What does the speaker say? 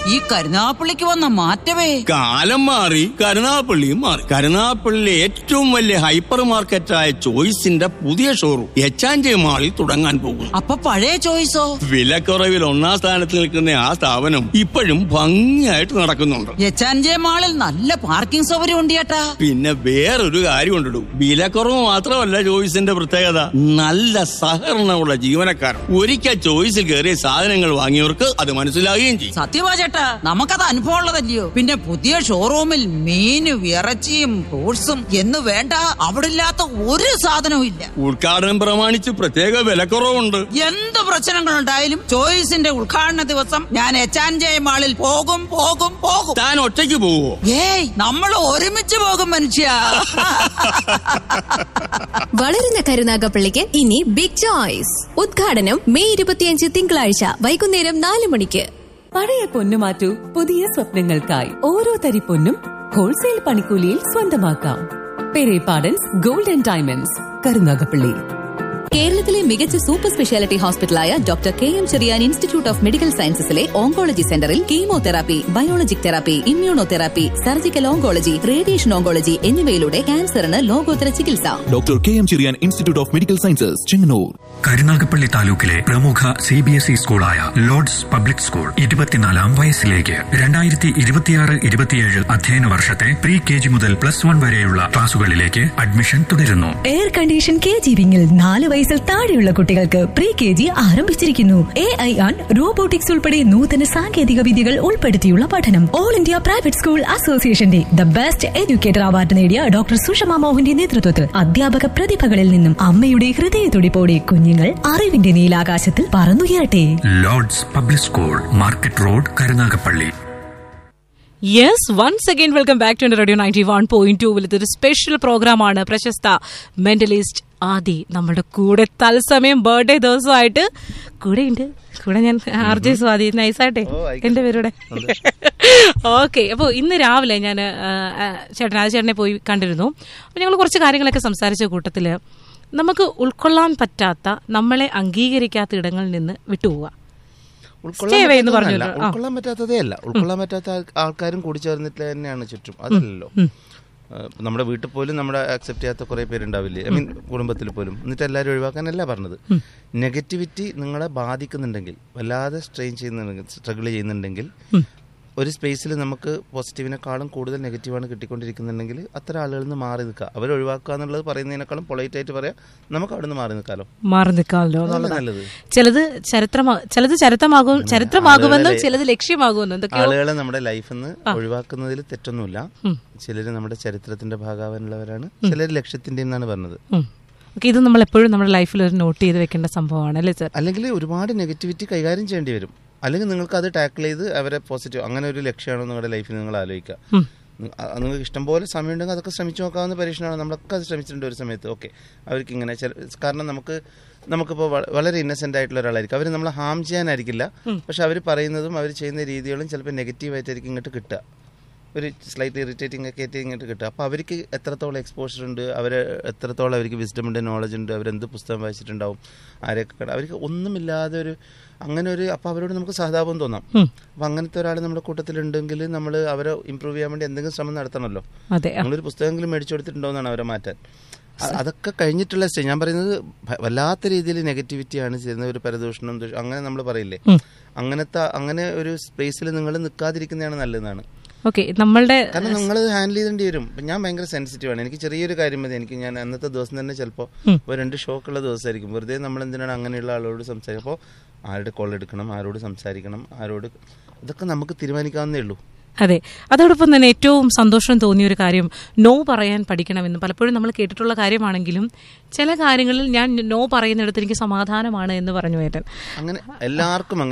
ഈ കരുനാപ്പള്ളിക്ക് വന്ന മാറ്റമേ കാലം മാറി കരുനാപ്പള്ളിയും മാറി കരുനാപ്പള്ളിയിലെ ഏറ്റവും വലിയ ഹൈപ്പർ മാർക്കറ്റായ ചോയ്സിന്റെ പുതിയ ഷോറൂം എച്ചാഞ്ചി മാളിൽ തുടങ്ങാൻ പോകുന്നു അപ്പൊ പഴയ ചോയ്സോ വിലക്കുറവിൽ ഒന്നാം സ്ഥാനത്ത് നിൽക്കുന്ന ആ സ്ഥാപനം ഇപ്പോഴും ഭംഗിയായിട്ട് നടക്കുന്നുണ്ട് എച്ചാൻജെ മാളിൽ നല്ല പാർക്കിംഗ് സൗകര്യം ഉണ്ട് ചേട്ടാ പിന്നെ വേറൊരു കാര്യം കൊണ്ടിടും വിലക്കുറവ് മാത്രമല്ല ചോയ്സിന്റെ പ്രത്യേകത നല്ല സഹകരണമുള്ള ജീവനക്കാർ ഒരിക്കൽ ചോയ്സിൽ കയറിയ സാധനങ്ങൾ വാങ്ങിയവർക്ക് അത് മനസ്സിലാകുകയും ചെയ്യും സത്യവാ ചേട്ടാ നമുക്കത് അനുഭവം ഉള്ളതല്ലയോ പിന്നെ പുതിയ ഷോറൂമിൽ മീനും ഇറച്ചിയും ഫ്രൂട്ട്സും എന്ന് വേണ്ട അവിടെ ഇല്ലാത്ത ഒരു സാധനവും ഇല്ല ഉദ്ഘാടനം പ്രമാണിച്ച് പ്രത്യേക വിലക്കുറവുണ്ട് എന്ത് പ്രശ്നങ്ങളുണ്ടായാലും ചോയ്സിന്റെ ഉദ്ഘാടന ദിവസം ഞാൻ എച്ചാൻജെ മാളിൽ പോകും പോകും പോകും താൻ ഒറ്റയ്ക്ക് പോവോ ഏയ് നമ്മൾ ഒരുമിച്ച് പോകും മനുഷ്യ വളരുന്ന കരുനാഗപ്പള്ളിക്ക് ഇനി ബിഗ് ചോയ്സ് ഉദ്ഘാടനം മെയ് ഇരുപത്തിയഞ്ച് തിങ്കളാഴ്ച വൈകുന്നേരം നാല് മണിക്ക് പഴയ പൊന്നു മാറ്റൂ പുതിയ സ്വപ്നങ്ങൾക്കായി ഓരോ തരി പൊന്നും ഹോൾസെയിൽ പണിക്കൂലിയിൽ സ്വന്തമാക്കാം Perepadans gold and diamonds Karunagappally കേരളത്തിലെ മികച്ച സൂപ്പർ സ്പെഷ്യാലിറ്റി ഹോസ്പിറ്റലായ doctor K M Cherian institute of medical സയൻസസിലെ ഓങ്കോളജി സെന്ററിൽ chemotherapy biologic therapy immunotherapy surgical oncology radiation oncology എന്നിവയിലൂടെ ക്യാൻസറിന് ലോകോത്തര ചികിത്സ doctor K M Cherian institute of medical sciences Chengannur Karunagappally താലൂക്കിലെ പ്രമുഖ സി ബി എസ് ഇ സ്കൂളായ ലോർഡ്സ് പബ്ലിക് സ്കൂൾ ഇരുപത്തിനാലാം വയസ്സിലേക്ക് രണ്ടായിരത്തി ഇരുപത്തിയാറ് ഇരുപത്തിയേഴ് അധ്യയന വർഷത്തെ പ്രീ കെ ജി മുതൽ പ്ലസ് വൺ വരെയുള്ള ക്ലാസുകളിലേക്ക് അഡ്മിഷൻ തുടരുന്നു എയർ കണ്ടീഷൻ കെ ജി വിങ്ങിൽ നാല് വയസ്സിൽ താഴെയുള്ള കുട്ടികൾക്ക് പ്രീ കെ ജി ആരംഭിച്ചിരിക്കുന്നു എ ഐ ആൺ റോബോട്ടിക്സ് ഉൾപ്പെടെ നൂതന സാങ്കേതിക വിദ്യകൾ ഉൾപ്പെടുത്തിയുള്ള പഠനം ഓൾ ഇന്ത്യ പ്രൈവറ്റ് സ്കൂൾ അസോസിയേഷന്റെ ദ ബെസ്റ്റ് എഡ്യൂക്കേറ്റർ അവാർഡ് നേടിയ ഡോക്ടർ സുഷമ മോഹന്റെ നേതൃത്വത്തിൽ അധ്യാപക പ്രതിഭകളിൽ നിന്നും അമ്മയുടെ ഹൃദയത്തുടിപ്പോടെ കുഞ്ഞുങ്ങൾ അറിവിന്റെ നീലാകാശത്തിൽ പറന്നുയരട്ടെ Lords public school market road Karunagappally yes once again welcome back to radio ninety one point two ഇതൊരു സ്പെഷ്യൽ പ്രോഗ്രാമാണ് പ്രശസ്ത മെന്റലിസ്റ്റ് ആദി നമ്മുടെ കൂടെ തത്സമയം ബർത്ത്ഡേ ദിവസമായിട്ട് കൂടെ ഉണ്ട് കൂടെ ഞാൻ ആർ ജെ സ്വാതി നൈസായിട്ടെ എന്റെ പേരുടെ ഓക്കെ അപ്പോൾ ഇന്ന് രാവിലെ ഞാൻ ചേട്ടൻ ആദ്യ ചേട്ടനെ പോയി കണ്ടിരുന്നു അപ്പോൾ ഞങ്ങൾ കുറച്ച് കാര്യങ്ങളൊക്കെ സംസാരിച്ച കൂട്ടത്തിൽ നമുക്ക് ഉൾക്കൊള്ളാൻ പറ്റാത്ത നമ്മളെ അംഗീകരിക്കാത്ത ഇടങ്ങളിൽ നിന്ന് വിട്ടുപോവുക Stay away എന്ന് പറ്റാത്തതല്ല. പറഞ്ഞിട്ട്, ആ. ഉൾക്കൊള്ളാൻ പറ്റാത്തതേ അല്ല ഉൾക്കൊള്ളാൻ പറ്റാത്ത ആൾ- ആൾക്കാരും കൂടി ചേർന്നിട്ട് തന്നെയാണ് ചുറ്റും അതല്ലല്ലോ ഏഹ് നമ്മുടെ വീട്ടിൽ പോലും നമ്മുടെ അക്സെപ്റ്റ് ചെയ്യാത്ത കുറെ പേരുണ്ടാവില്ലേ ഐ മീൻ കുടുംബത്തിൽ പോലും എന്നിട്ട് എല്ലാവരും ഒഴിവാക്കാനല്ല പറഞ്ഞത് നെഗറ്റിവിറ്റി നിങ്ങളെ ബാധിക്കുന്നുണ്ടെങ്കിൽ വല്ലാതെ സ്ട്രെയിൻ ചെയ്യുന്നുണ്ടെങ്കിൽ സ്ട്രഗിൾ ചെയ്യുന്നുണ്ടെങ്കിൽ ഒരു സ്പേസിൽ നമുക്ക് പോസിറ്റീവിനെക്കാളും കൂടുതൽ നെഗറ്റീവാണ് കിട്ടിക്കൊണ്ടിരിക്കുന്നുണ്ടെങ്കിൽ അത്ര ആളുകളിൽ നിന്ന് മാറി നിൽക്കുക അവർ ഒഴിവാക്കുക എന്നുള്ളത് പറയുന്നതിനേക്കാളും പൊളൈറ്റ് ആയിട്ട് പറയാം നമുക്ക് അവിടെ നിന്ന് മാറി നിൽക്കാമല്ലോ മാറി നിൽക്കാമല്ലോ അതല്ലേ എന്നുള്ളതാണ് നല്ലത് ചിലത് ചരിത്രമാ ചിലത് ചരിത്രമാകും ചരിത്രമാകുമെന്നും ആളുകളെ- ചിലത് ലക്ഷ്യമാകുമെന്നും എന്തൊക്കെയോ ആളുകളെ നമ്മുടെ ലൈഫിൽ നിന്ന് ഒഴിവാക്കുന്നതിൽ തെറ്റൊന്നുമില്ല ചിലര് നമ്മുടെ ചരിത്രത്തിന്റെ ഭാഗമാവാനുള്ളവരാണ് ചിലർ ലക്ഷ്യത്തിന്റെ എന്നാണ് പറഞ്ഞത് ഉം. ഓക്കെ ഇത് നമ്മൾ എപ്പോഴും നമ്മുടെ ലൈഫിൽ ഒരു നോട്ട് ചെയ്ത് വെക്കേണ്ട സംഭവമാണ് അല്ലേ സർ അല്ലെങ്കിൽ ഒരുപാട് നെഗറ്റിവിറ്റി കൈകാര്യം ചെയ്യേണ്ടി വരും അല്ലെങ്കിൽ നിങ്ങൾക്ക് അത് ടാക്കിൾ ചെയ്ത് അവരെ പോസിറ്റീവ് അങ്ങനെ ഒരു ലക്ഷ്യമാണോ നിങ്ങളുടെ ലൈഫിൽ നിങ്ങൾ ആലോചിക്കുക നി- അ- നിങ്ങൾക്ക് ഇഷ്ടംപോലെ സമയമുണ്ടെങ്കിൽ അതൊക്കെ ശ്രമിച്ചു നോക്കാവുന്ന പരീക്ഷണമാണ് നമ്മളൊക്കെ അത് ശ്രമിച്ചിട്ടുണ്ട് ഒരു സമയത്ത് ഓക്കെ അവർക്ക് ഇങ്ങനെ ചില കാരണം നമുക്ക് നമുക്കിപ്പോൾ വ- വളരെ ഇന്നസെന്റ് ആയിട്ടുള്ള ഒരാളായിരിക്കും അവർ നമ്മളെ ഹാം ചെയ്യാനായിരിക്കില്ല പക്ഷെ അവർ പറയുന്നതും അവർ ചെയ്യുന്ന രീതികളും ചിലപ്പോൾ നെഗറ്റീവായിട്ടായിരിക്കും ഇങ്ങോട്ട് കിട്ടുക ഒരു സ്ലൈറ്റ് ഇറിറ്റേറ്റിംഗ് ഒക്കെ ആയിട്ട് ഇങ്ങോട്ട് കിട്ടുക അപ്പോൾ അവർക്ക് എത്രത്തോളം എക്സ്പോഷർ ഉണ്ട് അവർ എത്രത്തോളം അവർക്ക് വിസ്ഡം ഉണ്ട് നോളജ് ഉണ്ട് അവരെന്ത് പുസ്തകം വായിച്ചിട്ടുണ്ടാവും ആരെയൊക്കെ കണ്ട അവർക്ക് ഒന്നുമില്ലാതെ ഒരു അങ്ങനെ ഒരു അപ്പോൾ അവരോട് നമുക്ക് സഹതാപം തോന്നാം അപ്പം അങ്ങനത്തെ ഒരാൾ നമ്മുടെ കൂട്ടത്തിലുണ്ടെങ്കിൽ നമ്മൾ അവരെ ഇമ്പ്രൂവ് ചെയ്യാൻ വേണ്ടി എന്തെങ്കിലും ശ്രമം നടത്തണമല്ലോ അതെ ആ. നമ്മളൊരു പുസ്തകമെങ്കിലും മേടിച്ചു കൊടുത്തിട്ടുണ്ടോ എന്നാണ് അവരെ മാറ്റാൻ അ- അതൊക്കെ കഴിഞ്ഞിട്ടുള്ള സ്റ്റേജ് ഞാൻ പറയുന്നത് ഭ- വല്ലാത്ത രീതിയിൽ നെഗറ്റിവിറ്റിയാണ് ചെയ്യുന്ന ഒരു പരദൂഷണം ദൂഷ- അങ്ങനെ നമ്മൾ പറയില്ലേ അങ്ങനത്തെ അങ്ങനെ ഒരു സ്പേസിൽ നിങ്ങൾ നിൽക്കാതിരിക്കുന്നതാണ് നല്ലതെന്നാണ് ഓക്കെ നമ്മളുടെ കാരണം നിങ്ങൾ ഹാൻഡിൽ ചെയ്യേണ്ടി വരും ഇപ്പൊ ഞാൻ ഭയങ്കര സെൻസിറ്റീവ് ആണ് എനിക്ക് ചെറിയൊരു കാര്യം മതി എനിക്ക് ഞാൻ അന്നത്തെ ദിവസം തന്നെ ചിലപ്പോൾ ഒരു രണ്ട് ഷോക്കുള്ള ദിവസമായിരിക്കും വെറുതെ നമ്മൾ എന്തിനാണ് അങ്ങനെയുള്ള ആളോട് സംസാരിക്കുക അപ്പോൾ ആരുടെ കോൾ എടുക്കണം ആരോട് സംസാരിക്കണം ആരോട് ഇതൊക്കെ നമുക്ക് തീരുമാനിക്കാവുന്നേ ഉള്ളൂ അതെ അതോടൊപ്പം തന്നെ ഏറ്റവും സന്തോഷം തോന്നിയ ഒരു കാര്യം നോ പറയാൻ പഠിക്കണമെന്ന് പലപ്പോഴും നമ്മൾ കേട്ടിട്ടുള്ള കാര്യമാണെങ്കിലും ചില കാര്യങ്ങളിൽ ഞാൻ നോ പറയുന്നിടത്ത് എനിക്ക് സമാധാനമാണ് എന്ന് പറഞ്ഞു ഏട്ടൻ അങ്ങനെ എല്ലാവർക്കും അങ്ങനെ